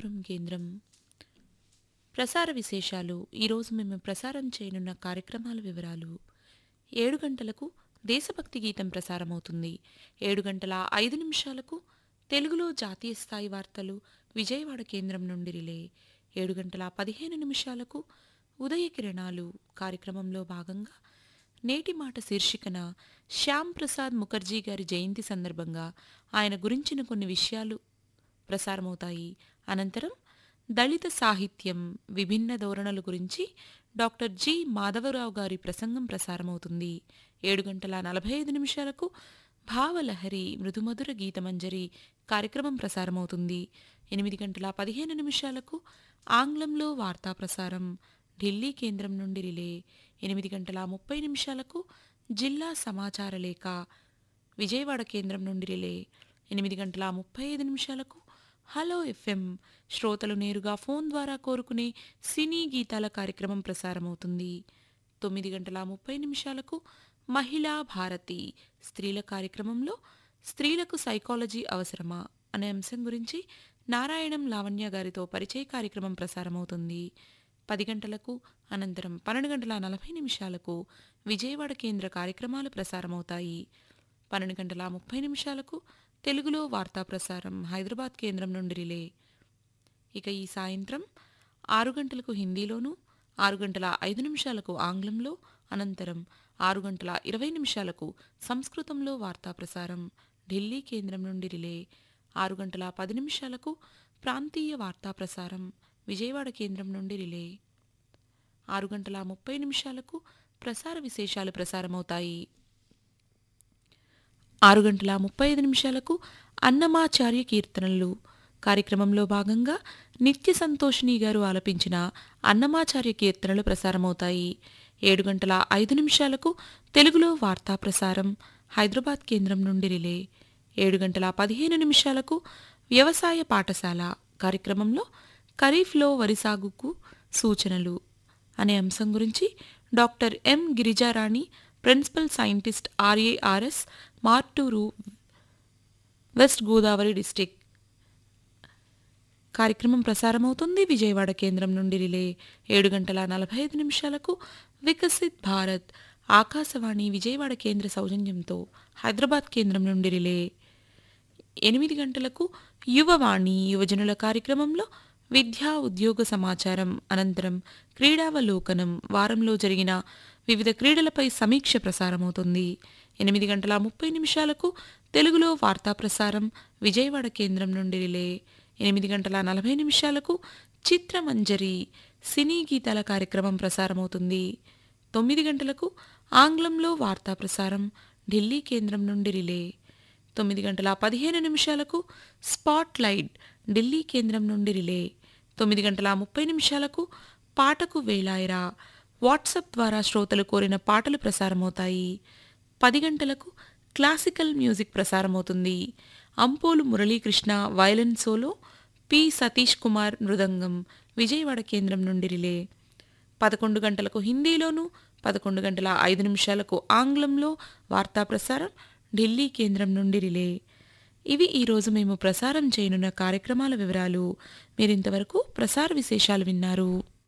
మార్కాపురం కేంద్రం ప్రసార విశేషాలు ఈరోజు మేము ప్రసారం చేయనున్న కార్యక్రమాల వివరాలు ఏడు గంటలకు దేశభక్తి గీతం ప్రసారమవుతుంది ఏడు గంటల ఐదు నిమిషాలకు తెలుగులో జాతీయ స్థాయి వార్తలు విజయవాడ కేంద్రం నుండి రిలే ఏడు గంటల పదిహేను నిమిషాలకు ఉదయ కిరణాలు కార్యక్రమంలో భాగంగా నేటి మాట శీర్షికన శ్యామ్ ప్రసాద్ ముఖర్జీ గారి జయంతి సందర్భంగా ఆయన గురించిన కొన్ని విషయాలు ప్రసారమవుతాయి అనంతరం దళిత సాహిత్యం విభిన్న ధోరణుల గురించి డాక్టర్ జి మాధవరావు గారి ప్రసంగం ప్రసారమవుతుంది ఏడు గంటల నలభై ఐదు నిమిషాలకు భావలహరి మృదుమధుర గీతమంజరి కార్యక్రమం ప్రసారమవుతుంది ఎనిమిది గంటల పదిహేను నిమిషాలకు ఆంగ్లంలో వార్తా ప్రసారం ఢిల్లీ కేంద్రం నుండి రిలే ఎనిమిది గంటల ముప్పై నిమిషాలకు జిల్లా సమాచార లేఖ విజయవాడ కేంద్రం నుండి రిలే ఎనిమిది గంటల ముప్పై ఐదు నిమిషాలకు హలో ఎఫ్ఎం శ్రోతలు నేరుగా ఫోన్ ద్వారా కోరుకునే సినీ గీతాల కార్యక్రమం ప్రసారమవుతుంది తొమ్మిది గంటల ముప్పై నిమిషాలకు మహిళా భారతి స్త్రీల కార్యక్రమంలో స్త్రీలకు సైకాలజీ అవసరమా అనే అంశం గురించి నారాయణం లావణ్య గారితో పరిచయ కార్యక్రమం ప్రసారమవుతుంది పది గంటలకు అనంతరం పన్నెండు గంటల నలభై నిమిషాలకు విజయవాడ కేంద్ర కార్యక్రమాలు ప్రసారమవుతాయి పన్నెండు గంటల ముప్పై నిమిషాలకు తెలుగులో వార్తా ప్రసారం హైదరాబాద్ కేంద్రం నుండి రిలే ఇక ఈ సాయంత్రం ఆరు గంటలకు హిందీలోను ఆరు గంటల ఐదు నిమిషాలకు ఆంగ్లంలో అనంతరం ఆరు గంటల ఇరవై నిమిషాలకు సంస్కృతంలో వార్తా ప్రసారం ఢిల్లీ కేంద్రం నుండి రిలే ఆరు గంటల పది నిమిషాలకు ప్రాంతీయ వార్తా ప్రసారం విజయవాడ కేంద్రం నుండి రిలే ఆరు గంటల ముప్పై నిమిషాలకు ప్రసార విశేషాలు ప్రసారమవుతాయి ఆరు గంటల ముప్పై ఐదు నిమిషాలకు అన్నమాచార్య కీర్తనలు కార్యక్రమంలో భాగంగా నిత్య సంతోషిని గారు ఆలపించిన అన్నమాచార్య కీర్తనలు ప్రసారమవుతాయి ఏడు గంటల ఐదు నిమిషాలకు తెలుగులో వార్తా ప్రసారం హైదరాబాద్ కేంద్రం నుండి రిలే ఏడు గంటల పదిహేను నిమిషాలకు వ్యవసాయ పాఠశాల కార్యక్రమంలో ఖరీఫ్లో వరి సాగుకు సూచనలు అనే అంశం గురించి doctor M Girijarani principal scientist RARS Marturu west Godavari district కార్యక్రమం ప్రసారమవుతుంది విజయవాడ కేంద్రం నుండి రిలే ఏడు గంటల నలభై ఐదు నిమిషాలకు వికసిత్ భారత్ ఆకాశవాణి విజయవాడ కేంద్ర సౌజన్యంతో హైదరాబాద్ కేంద్రం నుండి రిలే ఎనిమిది గంటలకు యువవాణి యువజనుల కార్యక్రమంలో విద్యా ఉద్యోగ సమాచారం అనంతరం క్రీడావలోకనం వారంలో జరిగిన వివిధ క్రీడలపై సమీక్ష ప్రసారమవుతుంది ఎనిమిది గంటల ముప్పై నిమిషాలకు తెలుగులో వార్తా ప్రసారం విజయవాడ కేంద్రం నుండి రిలే ఎనిమిది గంటల నలభై నిమిషాలకు చిత్రమంజరి సినీ గీతాల కార్యక్రమం ప్రసారమవుతుంది తొమ్మిది గంటలకు ఆంగ్లంలో వార్తా ప్రసారం ఢిల్లీ కేంద్రం నుండి రిలే తొమ్మిది గంటల పదిహేను నిమిషాలకు స్పాట్ లైట్ ఢిల్లీ కేంద్రం నుండి రిలే తొమ్మిది గంటల ముప్పై నిమిషాలకు పాటకు వేలాయరా వాట్సాప్ ద్వారా శ్రోతలు కోరిన పాటలు ప్రసారమవుతాయి పది గంటలకు క్లాసికల్ మ్యూజిక్ ప్రసారమవుతుంది Ampolu Muralikrishna violin solo P Satish Kumar mridangam Vijayawada కేంద్రం నుండి రిలే పదకొండు గంటలకు హిందీలోను పదకొండు గంటల ఐదు నిమిషాలకు ఆంగ్లంలో వార్తా ప్రసారం ఢిల్లీ కేంద్రం నుండి రిలే ఇవి ఈరోజు మేము ప్రసారం చేయనున్న కార్యక్రమాల వివరాలు మీరింతవరకు ప్రసార విశేషాలు విన్నారు